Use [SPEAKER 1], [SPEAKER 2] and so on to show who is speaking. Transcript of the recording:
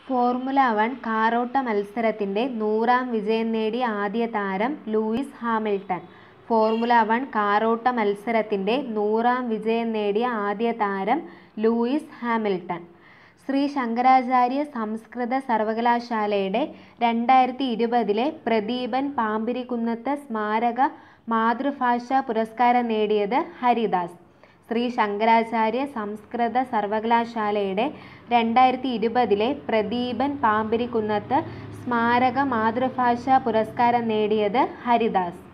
[SPEAKER 1] formula one കാറോട്ട മത്സരത്തിന്റെ നൂറാം വിജയം നേടിയ ആദ്യ താരം ലൂയിസ് ഹാമിൽട്ടൺ ഫോർമുല വൺ കാറോട്ട മത്സരത്തിന്റെ നൂറാം വിജയം നേടിയ ആദ്യ താരം ലൂയിസ് ഹാമിൽട്ടൺ ശ്രീ ശങ്കരാചാര്യ സംസ്കൃത സർവകലാശാലയുടെ രണ്ടായിരത്തി ഇരുപതിലെ പ്രദീപൻ പാമ്പിരിക്കുന്നത്ത് സ്മാരക മാതൃഭാഷാ പുരസ്കാരം നേടിയത് ഹരിദാസ് ശ്രീ ശങ്കരാചാര്യ സംസ്കൃത സർവകലാശാലയുടെ രണ്ടായിരത്തി ഇരുപതിലെ പ്രദീപൻ പാമ്പിരിക്കുന്നത്ത് സ്മാരക മാതൃഭാഷാ പുരസ്കാരം നേടിയത് ഹരിദാസ്